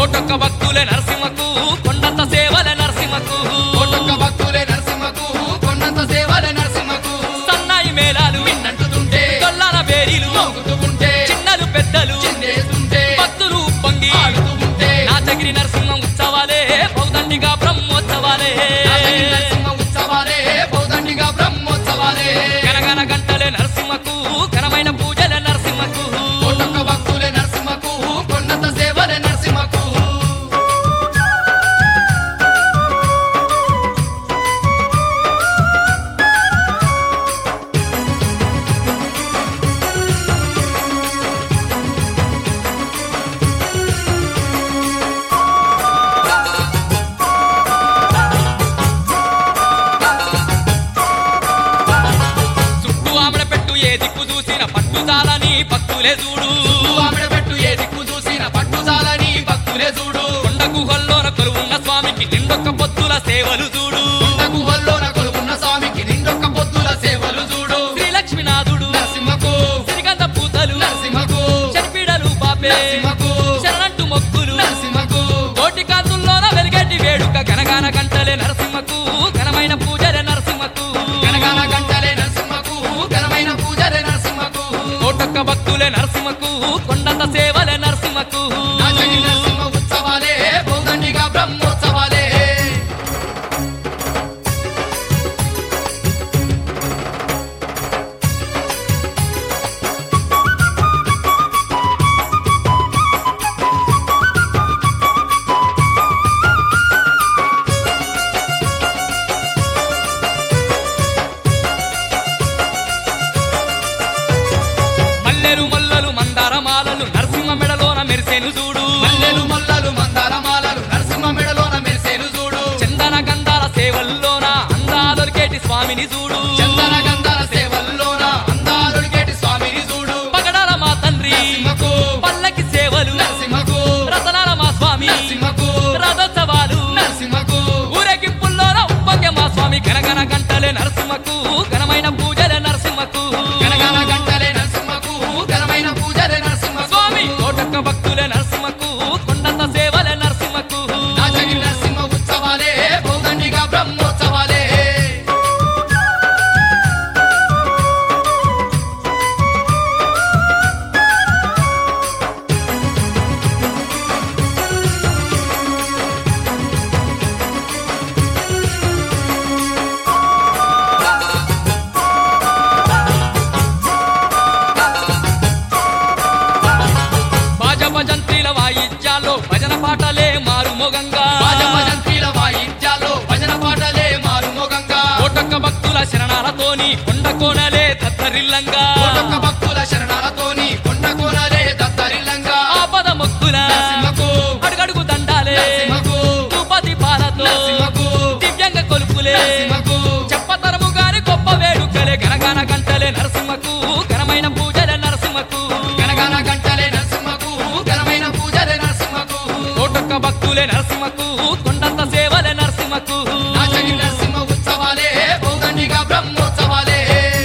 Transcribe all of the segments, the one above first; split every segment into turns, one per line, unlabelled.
కోటొక్క భక్తులే నరసింహకు కొండంత సేవల నరసింహకు
కోటొక్క భక్తులే నరసింహకు కొండంత సేవలే నరసింహకు
సన్నాయి మేళాలు
విన్నంటుతుంటే
గొల్లాల బేరీలు
మోగుతూ ఉంటే
చిన్నలు పెద్దలు
చిందేస్తుంటే
భక్తులు ఉప్పొంగి
ఆడుతూ ఉంటే
నాచగిరి నరసింహ ఉత్సవాలే బౌదండిగా బ్రహ్మోత్సవాలే
నాగగిరి నరసింహ ఉత్సవాలే పౌదండిగా బ్రహ్మోత్సవాలే
గనగన గంటలే నరసింహకు ఘనమైన పూజలే నరసింహకు
కోటొక్క భక్తులే నరసింహకు కొండంత సేవలే నరసింహకు
చుట్టూ ఆమెడ పెట్టు ఏ దిక్కు చూసిన పట్టుదాలని భక్తులే చూడు
ఆవిడ పెట్టు ఏ దిక్కు చూసిన పట్టుదాలని భక్తులే చూడు
కొండ గుహల్లోన కొలువున్న స్వామికి నిండొక్క పొత్తుల సేవలు చూడు
కొండ గుహల్లోన కొలువున్న స్వామికి నిండొక్క పొత్తుల సేవలు చూడు
శ్రీ లక్ష్మీనాథుడు
నరసింహకు
సిరిగంధ పూతలు
నరసింహకు
చనిపీడలు బాపే
నరసింహకు
శరణంటు మొక్కులు
నరసింహకు
కోటి కాంతుల్లోన వెలిగేటి వేడుక గనగాన గంటలే నరసింహకు ఘనమైన పూజలే నరసింహకు
గనగాన గంటలే నరసింహకు ఘనమైన పూజలే నరసింహకు
కోటొక్క భక్తులే నరసింహకు కొండంత సేవలే నరసింహకు
నాచగి నరసింహ ఉత్సవాలే బౌదండిగా బ్రహ్మోత్సవాలే
మల్లెలు మల్లలు మందార మాలలు నరసింహ మెడలోన మెరిసేను చూడు
మల్లెలు మల్లలు మందార మాలలు నరసింహ మెడలోన మెరిసేను చూడు
చందన గంధాల సేవల్లోన అందాదొరికేటి స్వామిని చూడు
చందన గంధాల సేవల్లోన అందాలుడికేటి స్వామిని చూడు
పగడాల మా తండ్రి
నరసింహకు
పల్లకి సేవలు
నరసింహకు
రతనాల మా స్వామి
నరసింహకు
రథోత్సవాలు
నరసింహకు
ఊరేగింపుల్లోన ఉప్పంగ మా స్వామి గనగన గంటలే నరసింహకు ఘనమైన పూజలే నరసింహకు
గనగాన గంటలే నరసింహకు ఘనమైన పూజలే నరసింహ
స్వామి కోటక్క భక్తులే నరసింహకు కొండంత సేవలే నరసింహకు
నాచగి నరసింహ ఉత్సవాలే బౌదండిగా బ్రహ్మోత్సవాలే
బాజ భజంత్రీల వాయిద్యాల్లో భజన పాటలే మారు మొగంగా
భజంత్రీల వాయిద్యాల్లో భజన పాటలే మారుమోగంగా
కోటక్క భక్తుల శరణాలతోని కొండ కోనలే దత్తరిల్లంగా
కోటొక్క భక్తుల శరణాలతోని కొండ కోనలే దత్తరిల్లంగా
ఆపద మొక్కుల
నరసింహకు
అడుగడుగు దండాలే
నరసింహకు
తిరుపతి పాలతో
నరసింహకు
దివ్యంగ కొలుపులే
నరసింహకు
చెప్పతరము గాని గొప్ప వేడుకలే గనగాన గంటలే నరసింహకు ఘనమైన పూజలే నరసింహకు
గనగాన గంటలే నరసింహకు ఘనమైన పూజలే నరసింహకు
కోటొక్క భక్తులే నరసింహకు కొండంత సేవలే నరసింహకు
నాచగి నరసింహ ఉత్సవాలే బౌదండిగా బ్రహ్మోత్సవాలే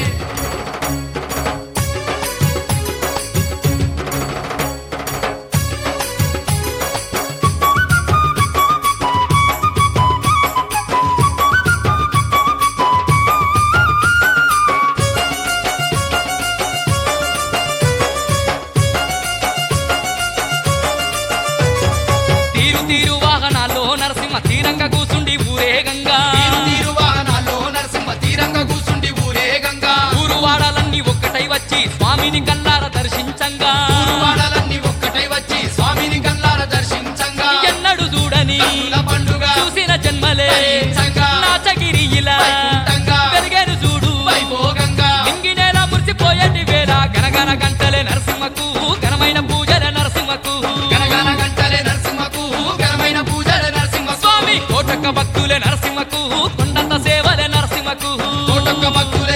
తీరు తీరు వాహనాల్లో నరసింహ తీరంగా కూసుండి ఊరేగంగా
తీరు తీరు వాహనాల్లో నరసింహ తీరంగా కూసుండి ఊరేగంగా
ఊరు వాడాలన్నీ ఒక్కటై వచ్చి స్వామిని కల్లార దర్శించంగా
వాడలన్నీ ఒక్కటై వచ్చి స్వామిని కల్లార దర్శించంగా
ఎన్నడు చూడని
కన్నుల పండుగ
చూసిన జన్మలే
ఫలించంగా,
నాచగిరి ఇలా
వైకుంఠంగా,
పెరిగాను చూడు
వైభోగంగా
ఇంగినేల మురిసిపోయేటి వేళ గనగన గంటలే నరసింహకు ఘనమైన పూజలే నరసింహకు
గనగన గంటలే నరసింహకు ఘనమైన పూజలే నరసింహ
స్వామి కోటక్క భక్తులే నరసింహకు కొండంత సేవలే నరసింహకు
కోటొక్క భక్తులే